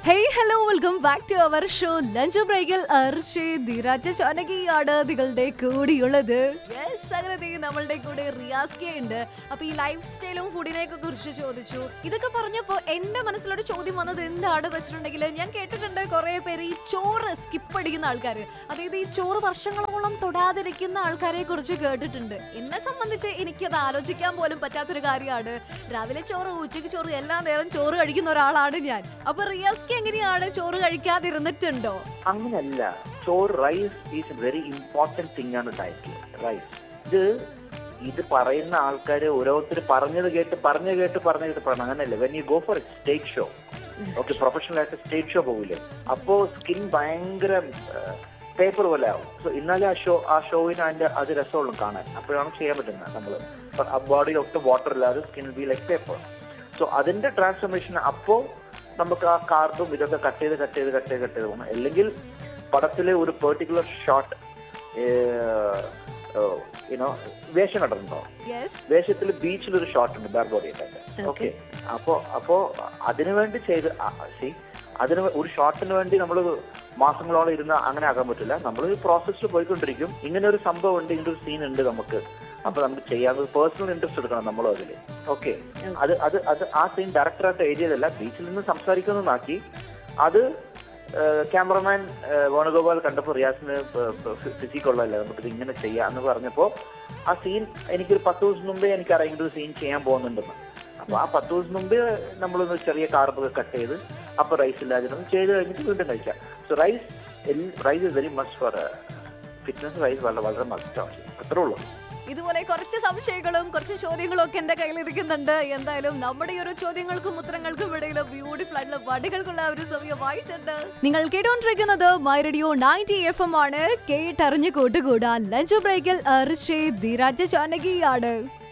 hey hello welcome back to our show lunch ബ്രേക്കിൽ അർഷേ ധീരാജ ചാനകിയാണ് നിങ്ങളുടെ കൂടിയുള്ളത് യെസ് അങ്ങനെ ദേ നമ്മളുടെ കൂടെ റിയാസ്കെ ഉണ്ട് അപ്പൊ ഈ ലൈഫ് സ്റ്റൈലും ഫുഡിനെ കുറിച്ച് ചോദിച്ചു ഇതൊക്കെ പറഞ്ഞപ്പോ എന്റെ മനസ്സിലൊരു ചോദ്യം വന്നത് എന്താണ് വെച്ചിട്ടുണ്ടെങ്കിൽ ഞാൻ കേട്ടിട്ടുണ്ട് കുറെ പേര് ഈ ചോറ് സ്കിപ്പ് അടിക്കുന്ന ആൾക്കാർ അതായത് ഈ ചോറ് വർഷങ്ങളോളം തൊടാതിരിക്കുന്ന ആൾക്കാരെ കുറിച്ച് കേട്ടിട്ടുണ്ട് എന്നെ സംബന്ധിച്ച് എനിക്കത് ആലോചിക്കാൻ പോലും പറ്റാത്തൊരു കാര്യമാണ് രാവിലെ ചോറ് ഉച്ചയ്ക്ക് ചോറ് എല്ലാ നേരം ചോറ് കഴിക്കുന്ന ഒരാളാണ് ഞാൻ അപ്പൊ റിയാസ്കി എങ്ങനെയാണ് ചോറ് കഴിക്കാതിരുന്നിട്ടുണ്ടോ അങ്ങനല്ല ചോറ് rice is very important thing ആണ് ഡയറ്റിൽ റൈസ് ഇത് ഇത് പറയുന്ന ആൾക്കാർ ഓരോരുത്തർ പറഞ്ഞത് കേട്ട് പറഞ്ഞു കേട്ട് പറഞ്ഞു കേട്ട് പറയണം അങ്ങനെയല്ല when you go for stage show okay professional ആയിട്ട് സ്റ്റേജ് ഷോ പോകില്ലേ അപ്പോ സ്കിൻ ഭയങ്കര പേപ്പർ പോലെ ആവും സോ ഇന്നാലെ ആ ഷോ ആ ഷോവിന് അതിന്റെ അത് രസമുള്ളൂ കാണാൻ അപ്പോഴാണ് ചെയ്യാൻ പറ്റുന്നത് നമ്മൾ ആ ബോഡിയിൽ ഒട്ടും വാട്ടർ ഇല്ലാതെ skin be like paper so അതിന്റെ ട്രാൻസ്ഫോർമേഷൻ അപ്പോ നമുക്ക് ആ കാർബും ഇതൊക്കെ കട്ട് ചെയ്ത് കട്ട് ചെയ്ത് കട്ട് ചെയ്ത് കട്ട് ചെയ്ത് പോകണം അല്ലെങ്കിൽ പടത്തിലെ ഒരു പെർട്ടിക്കുലർ ഷോട്ട് യുനോ വേഷം കണ്ടിട്ടുണ്ടോ യെസ് വേഷത്തിൽ ബീച്ചിൽ ഒരു ഷോട്ട് ഉണ്ട് ബാർ ബോഡി ഓക്കെ അപ്പോ അപ്പോ അതിനു വേണ്ടി ചെയ്ത് സി അതിന് വേ- ഒരു ഷോട്ടിന് വേണ്ടി നമ്മൾ മാസങ്ങളോളം ഇരുന്ന് അങ്ങനെ ആക്കാൻ പറ്റില്ല നമ്മൾ ഒരു പ്രോസസ്സിൽ പോയിക്കൊണ്ടിരിക്കും ഇങ്ങനെ ഒരു സംഭവം ഉണ്ട് ഇങ്ങനെ ഒരു സീൻ ഉണ്ട് നമുക്ക് അപ്പൊ നമുക്ക് ചെയ്യാൻ പേഴ്സണൽ ഇൻട്രസ്റ്റ് എടുക്കണം നമ്മളും അതില് ഓക്കെ അത് അത് അത് ആ സീൻ ഡയറക്ടറായിട്ട് എഴുതിയതല്ല ബീച്ചിൽ നിന്ന് സംസാരിക്കുന്നതാക്കി അത് ക്യാമറമാൻ വേണുഗോപാൽ കണ്ടപ്പോൾ റിയാസിന് ഫിസിക് ഉള്ളതല്ല നമുക്കിത് ഇങ്ങനെ ചെയ്യാം എന്ന് പറഞ്ഞപ്പോൾ ആ സീൻ എനിക്കൊരു പത്ത് ദിവസം മുമ്പേ എനിക്ക് അറിയേണ്ട ഒരു സീൻ ചെയ്യാൻ പോകുന്നുണ്ടെന്ന് അപ്പൊ ആ പത്ത് ദിവസം മുമ്പേ നമ്മളൊന്ന് ചെറിയ കാർബ് കട്ട് ചെയ്ത് അപ്പൊ റൈസ് ഇല്ലാതിരുന്ന് ചെയ്ത് കഴിഞ്ഞിട്ട് വീണ്ടും കഴിക്കാം so rice rice is very must for fitness rice വളരെ വളരെ മസ്റ്റാണ് അത്രേ ഉള്ളൂ ഇതുപോലെ കുറച്ച് സംശയങ്ങളും കുറച്ച് ചോദ്യങ്ങളും ഒക്കെ എന്റെ കയ്യിൽ ഇരിക്കുന്നുണ്ട് എന്തായാലും നമ്മുടെ ഈ ഒരു ചോദ്യങ്ങൾക്കും ഉത്തരങ്ങൾക്കും ഇടയിൽ ബ്യൂട്ടിഫുൾ ആയിട്ടുള്ള വടികൾക്കുള്ള ഒരു സമയമായിട്ടുണ്ട് നിങ്ങൾ കേട്ടോണ്ടിരിക്കുന്നത് my radio ninety F M ആണ് കേട്ടറിഞ്ഞ് കൂട്ടുകൂടാൻ ലഞ്ച് ബ്രേക്കിൽ അർഷേ ധീരാജ ചാനകിയാണ്